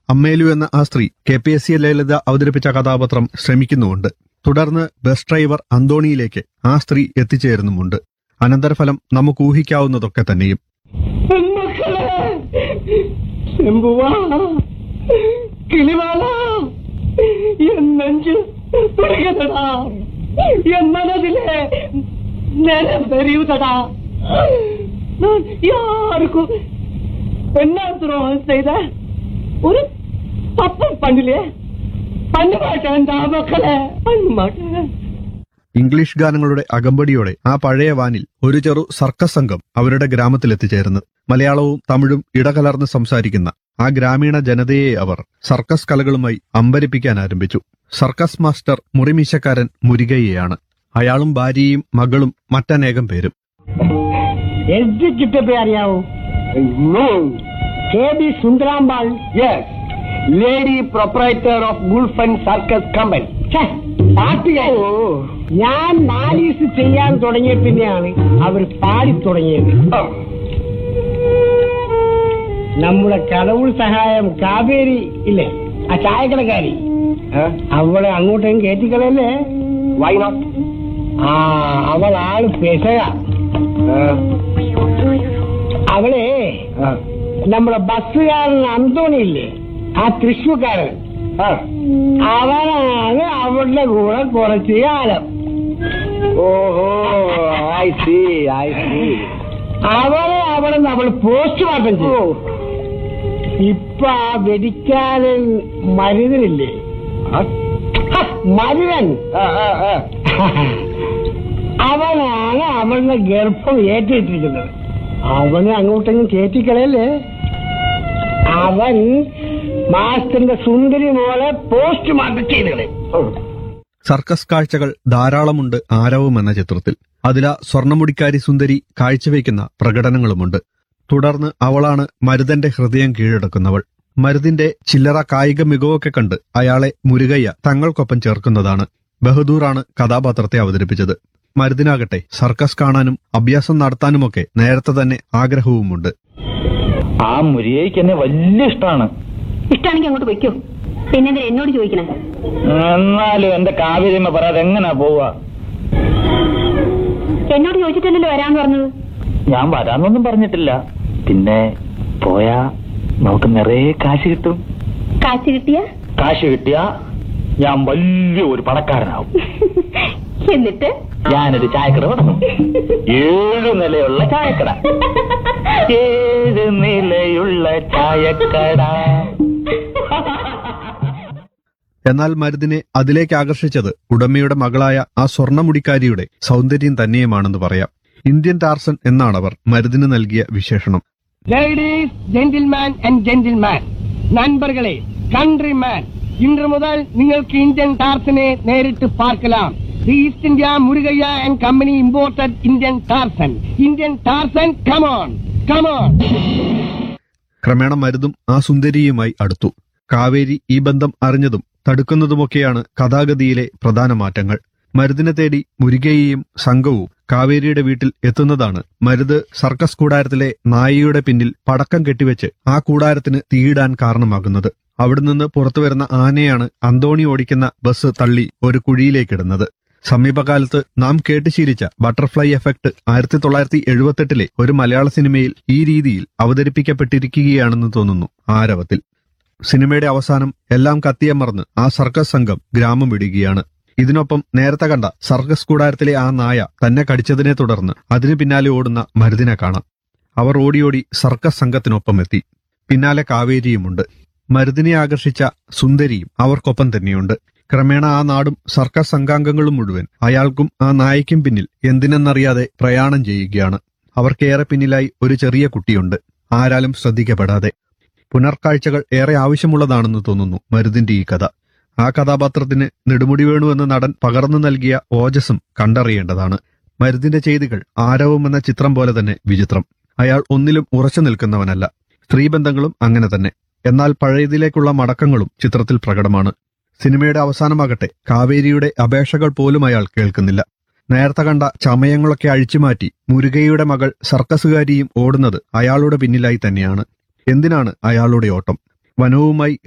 അമ്മേലു എന്ന ആ സ്ത്രീ K P S C Lalitha അവതരിപ്പിച്ച കഥാപാത്രം ശ്രമിക്കുന്നുമുണ്ട് തുടർന്ന് ബസ് ഡ്രൈവർ അന്തോണിയിലേക്ക് ആ സ്ത്രീ എത്തിച്ചേരുന്നുമുണ്ട് അനന്തരഫലം നമുക്ക് ഊഹിക്കാവുന്നതൊക്കെ തന്നെയും മക്കളെ ശംഭുവാ കിളിവാള എന്നെഞ്ചു പിടിക്കുന്നടാ என் மனதிலே நிலம் தெரியுதடா நான் யாருக்கும் என்ன துரோகம் செய்த ஒரு தப்பு பண்ணலையே பண்ண மாட்டேன்டா மக்களே பண்ண மாட்டேன் ഇംഗ്ലീഷ് ഗാനങ്ങളുടെ അകമ്പടിയോടെ ആ പഴയ വാനിൽ ഒരു ചെറു സർക്കസ് സംഘം അവരുടെ ഗ്രാമത്തിലെത്തിച്ചേർന്ന് മലയാളവും തമിഴും ഇടകലർന്ന് സംസാരിക്കുന്ന ആ ഗ്രാമീണ ജനതയെ അവർ സർക്കസ് കലകളുമായി അമ്പരിപ്പിക്കാൻ ആരംഭിച്ചു സർക്കസ് മാസ്റ്റർ മുറിമീശക്കാരൻ മുരുകയ്യയാണ് അയാളും ഭാര്യയും മകളും മറ്റനേകം പേരും എസ് കിട്ടപ്പോ അറിയാവോ K B Sundarambal yes lady proprietor of Gulfan circus company പാട്ടുകാരി ഞാൻ നാലീസ് ചെയ്യാൻ തുടങ്ങിയ പിന്നെയാണ് അവർ പാടി തുടങ്ങിയത് നമ്മുടെ കടവുൾ സഹായം കാവേരി ഇല്ലേ ആ ചായക്കടക്കാരി അവളെ അങ്ങോട്ടേക്കും കയറ്റിക്കളയല്ലേ വൈ നോട്ട് ആ അവൾ ആള് പെശക അവളെ നമ്മുടെ ബസ്സുകാരൻ അന്തോണി ഇല്ലേ ആ തൃശ്ശൂർക്കാരൻ അവനാണ് അവളുടെ കൂടെ കുറച്ച് കാലം ഓഹോ ഐ സി ഐ സി അവനെ അവിടെ നമ്മൾ പോസ്റ്റ്മോർട്ടം ചെയ്തു ഇപ്പൊ ആ വെടിക്കാരൻ മരുതനില്ലേ ഹ, മരുതൻ അവനാണ് അവളുടെ ഗർഭം ഏറ്റിട്ടിരിക്കുന്നത് അവനെ അങ്ങോട്ടെങ്കിലും കയറ്റിക്കളയല്ലേ അവൻ മാസ്റ്ററിന്റെ സുന്ദരി മോളെ പോസ്റ്റ്മോർട്ടം ചെയ്തത് സർക്കസ് കാഴ്ചകൾ ധാരാളമുണ്ട് ആരവം എന്ന ചിത്രത്തിൽ അതിലാ സ്വർണ്ണമുടിക്കാരി സുന്ദരി കാഴ്ചവെക്കുന്ന പ്രകടനങ്ങളുമുണ്ട് തുടർന്ന് അവളാണ് മരുതന്റെ ഹൃദയം കീഴടക്കുന്നവൾ മരുതിന്റെ ചില്ലറ കായിക മികവൊക്കെ കണ്ട് അയാളെ മുരുകയ്യ തങ്ങൾക്കൊപ്പം ചേർക്കുന്നതാണ് ബഹദൂറാണ് കഥാപാത്രത്തെ അവതരിപ്പിച്ചത് മരുതിനാകട്ടെ സർക്കസ് കാണാനും അഭ്യാസം നടത്താനുമൊക്കെ നേരത്തെ തന്നെ ആഗ്രഹവുമുണ്ട് ആ മുരിയേക്ക് എന്നെ വലിയ ഇഷ്ടമാണ് ഇഷ്ടമാണെങ്കിൽ അങ്ങോട്ട് വയ്ക്കോ പിന്നെ എന്നോട് ചോദിക്കണേ എന്നാലും എന്റെ കാവേരിയമ്മ പറയാതെ എങ്ങനാ പോവാ എന്നോട് ചോദിച്ചിട്ടല്ലല്ലോ വരാന്ന് പറഞ്ഞത് ഞാൻ വരാന്നൊന്നും പറഞ്ഞിട്ടില്ല പിന്നെ പോയാ നമുക്ക് നിറയെ കാശ് കിട്ടും കാശ് കിട്ടിയ കാശ് കിട്ടിയാ ഞാൻ വലിയ ഒരു പണക്കാരനാവും എന്നിട്ട് ഞാനൊരു ചായക്കട തുടങ്ങും ഏഴു നിലയുള്ള ചായക്കട ഏഴ് നിലയുള്ള ചായക്കട എന്നാൽ മരുതിനെ അതിലേക്ക് ആകർഷിച്ചത് ഉടമയുടെ മകളായ ആ സ്വർണ്ണമുടിക്കാരിയുടെ സൗന്ദര്യം തന്നെയുമാണെന്ന് പറയാം ഇന്ത്യൻ ടാർസൻ എന്നാണവർ മരുതിന് നൽകിയ വിശേഷണം ലേഡീസ് ജെന്റിൽമാൻ ആൻഡ് ജെന്റിൽമാൻ നண்பர்களே കൺട്രിമാൻ ഇன்று മുതൽ നിങ്ങൾക്ക് ഇന്ത്യൻ ടാർസനെ നേരിട്ട് പാർക്കലാം the East India Murugaiah and company imported Indian Tarzan Indian Tarzan come on come on ക്രമേണ മരുതും ആ സുന്ദരിയുമായി അടുത്തു കാവേരി ഈ ബന്ധം അറിഞ്ഞതും തടുക്കുന്നതുമൊക്കെയാണ് കഥാഗതിയിലെ പ്രധാന മാറ്റങ്ങൾ മരുതിനെ തേടി മുരുകയെയും സംഘവും കാവേരിയുടെ വീട്ടിൽ എത്തുന്നതാണ് മരുത് സർക്കസ് കൂടാരത്തിലെ നായയുടെ പിന്നിൽ പടക്കം കെട്ടിവെച്ച് ആ കൂടാരത്തിന് തീയിടാൻ കാരണമാകുന്നത് അവിടെ നിന്ന് പുറത്തുവരുന്ന ആനയാണ് അന്തോണി ഓടിക്കുന്ന ബസ് തള്ളി ഒരു കുഴിയിലേക്കിടുന്നത് സമീപകാലത്ത് നാം കേട്ടുശീലിച്ച ബട്ടർഫ്ലൈ എഫക്ട് ആയിരത്തി തൊള്ളായിരത്തി എഴുപത്തെട്ടിലെ ഒരു മലയാള സിനിമയിൽ ഈ രീതിയിൽ അവതരിപ്പിക്കപ്പെട്ടിരിക്കുകയാണെന്ന് തോന്നുന്നു ആരവത്തിൽ സിനിമയുടെ അവസാനം എല്ലാം കത്തിയമർന്ന് ആ സർക്കസ് സംഘം ഗ്രാമം വിടുകയാണ് ഇതിനൊപ്പം നേരത്തെ കണ്ട സർക്കസ് കൂടാരത്തിലെ ആ നായ തന്നെ കടിച്ചതിനെ തുടർന്ന് അതിനു പിന്നാലെ ഓടുന്ന മരുതിനെ കാണാം അവർ ഓടിയോടി സർക്കസ് സംഘത്തിനൊപ്പം എത്തി പിന്നാലെ കാവേരിയുമുണ്ട് മരുതിനെ ആകർഷിച്ച സുന്ദരിയും അവർക്കൊപ്പം തന്നെയുണ്ട് ക്രമേണ ആ നാടും സർക്കസ് സംഘാംഗങ്ങളും മുഴുവൻ അയാൾക്കും ആ നായയ്ക്കും പിന്നിൽ എന്തിനെന്നറിയാതെ പ്രയാണം ചെയ്യുകയാണ് അവർക്കേറെ പിന്നിലായി ഒരു ചെറിയ കുട്ടിയുണ്ട് ആരാലും ശ്രദ്ധിക്കപ്പെടാതെ പുനർക്കാഴ്ചകൾ ഏറെ ആവശ്യമുള്ളതാണെന്ന് തോന്നുന്നു മരുതിന്റെ ഈ കഥ ആ കഥാപാത്രത്തിന് നെടുമുടി വേണു എന്ന നടൻ പകർന്നു നൽകിയ ഓജസ്സും കണ്ടറിയേണ്ടതാണ് മരുതിന്റെ ചെയ്തികൾ ആരവം എന്ന ചിത്രം പോലെ തന്നെ വിചിത്രം അയാൾ ഒന്നിലും ഉറച്ചു നിൽക്കുന്നവനല്ല സ്ത്രീബന്ധങ്ങളും അങ്ങനെ തന്നെ എന്നാൽ പഴയതിലേക്കുള്ള മടക്കങ്ങളും ചിത്രത്തിൽ പ്രകടമാണ് സിനിമയുടെ അവസാനമാകട്ടെ കാവേരിയുടെ അപേക്ഷകൾ പോലും അയാൾ കേൾക്കുന്നില്ല നേരത്തെ കണ്ട ചമയങ്ങളൊക്കെ അഴിച്ചുമാറ്റി മുരുകയുടെ മകൾ സർക്കസുകാരിയും ഓടുന്നത് അയാളുടെ പിന്നിലായി തന്നെയാണ് എന്തിനാണ് അയാളുടെ ഓട്ടം വനവുമായി